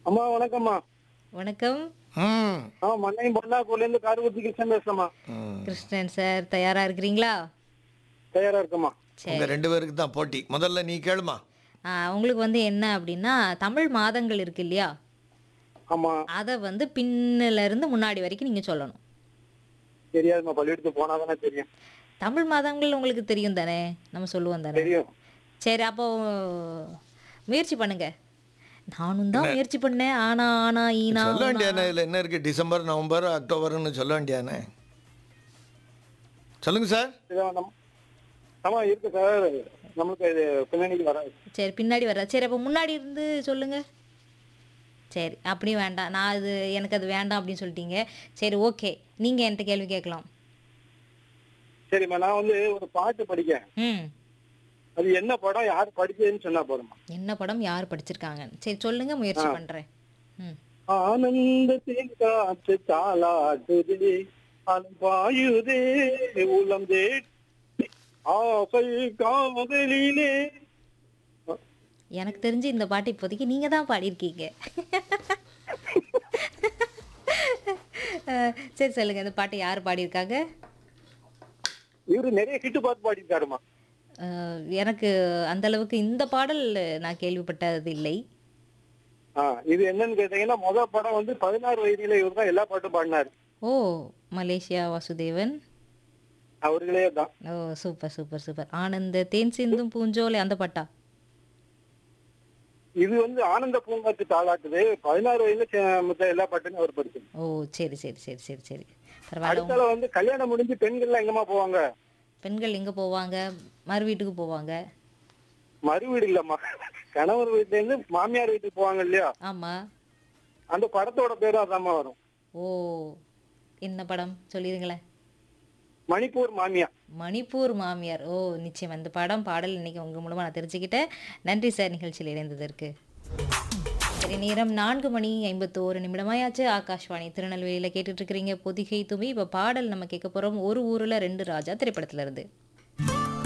அம்மா வணக்கம்மா வணக்கம் ம் ஆ மண்ணையும் பொன்னாக்கூர்ல இருந்து காரகுத்தி கிருஷ்ணன் பேசுறேம்மா ம். கிருஷ்ணன் சார் தயாரா இருக்கிறீங்களா தயாரா இருக்கம்மா சரி உங்க ரெண்டு பேருக்கு தான் போட்டி முதல்ல நீ கேளுமா ஆ, உங்களுக்கு வந்து என்ன அப்படின்னா தமிழ் மாதங்கள் இருக்கு இல்லையா ஆமா அதை வந்து பின்னில இருந்து முன்னாடி வரைக்கும் நீங்க சொல்லணும் தெரியாதும்மா பள்ளிக்கூடத்துக்கு போனாதானே தெரியும் தமிழ் மாதங்கள் உங்களுக்கு தெரியும் தானே நம்ம சொல்லுவோம் தானே தெரியும் சரி அப்போ முயற்சி பண்ணுங்க நானும் தான் முயற்சி பண்ணேன் ஆனா ஆனா ஈனா சொல்ல ஊனா. வேண்டியானே இதுல என்ன இருக்கு டிசம்பர் நவம்பர் அக்டோபர்னு சொல்ல வேண்டியானே சொல்லுங்க சார் இதான் நம்ம ஆமா இருக்கு சார் நம்மளுக்கு இது பின்னணிக்கு வராது சரி பின்னாடி வர சரி அப்போ முன்னாடி இருந்து சொல்லுங்க சரி அப்படி வேண்டாம் நான் அது எனக்கு அது வேண்டாம் அப்படின்னு சொல்லிட்டீங்க சரி ஓகே நீங்க என்கிட்ட கேள்வி கேட்கலாம் சரிம்மா நான் வந்து ஒரு பாட்டு படிக்கேன் ம் அது என்ன படம் யார் படிச்சதுன்னு சொன்னா போதுமா என்ன படம் யார் படிச்சிருக்காங்க சரி சொல்லுங்க முயற்சி பண்றேன் ம் ஆனந்தத்தின் காற்று தாளாட்டுதே அன்பாயுதே உளம் தேடி ஆசை காதலிலே எனக்கு தெரிஞ்சு இந்த பாட்டு இப்போதைக்கு நீங்க தான் பாடியிருக்கீங்க அஹ், சரி சொல்லுங்க இந்த பாட்டு யார் பாடியிருக்காங்க இவரு நிறைய ஹிட் பாட்டு பாடியிருக்காருமா அஹ், எனக்கு அந்த அளவுக்கு இந்த பாடல் நான் கேள்விப்பட்டது இல்லை ஆ இது என்னன்னு கேட்டீங்கன்னா முதல் படம் வந்து பதினாறு வயதில இவர் தான் எல்லா பாட்டும் பாடினாரு ஓ மலேசியா வாசுதேவன் அவர்களே தான் ஓ சூப்பர் சூப்பர் சூப்பர் ஆனந்த தேன் சிந்தும் பூஞ்சோலை அந்த பாட்டா இது வந்து ஆனந்த பூங்காத்து தாளாட்டுது பதினாறு வயதுல சே- மத்த எல்லா பாட்டுமே அவர் படிச்சு ஓ சரி சரி சரி சரி சரி பரவாயில்ல அடுத்தால வந்து கல்யாணம் முடிஞ்சு பெண்கள்லாம் எங்கம்மா போவாங்க பெண்கள் எங்க போவாங்க மறு வீட்டுக்கு போவாங்க மறு வீடு இல்லம்மா கணவர் வீட்டுல இருந்து மாமியார் வீட்டுக்கு போவாங்க இல்லையா ஆமா அந்த படத்தோட பேரும் அதாம்மா வரும் ஓ என்ன படம் சொல்லிடுங்களேன் மணிப்பூர் மாமியா மணிப்பூர் மாமியார் ஓ நிச்சயம் அந்த படம் பாடல் இன்னைக்கு உங்க மூலமா நான் தெரிஞ்சுக்கிட்டேன் நன்றி சார் நிகழ்ச்சியில் இணைந்ததற்கு சரி நேரம் நான்கு மணி ஐம்பத்தோரு நிமிடமாயாச்சு ஆகாஷ்வாணி திருநெல்வேலியில் கேட்டுட்டு இருக்கிறீங்க பொதிகை துமி இப்போ பாடல் நம்ம கேட்க போறோம் ஒரு ஊர்ல ரெண்டு ராஜா திரைப்படத்துல இருந்து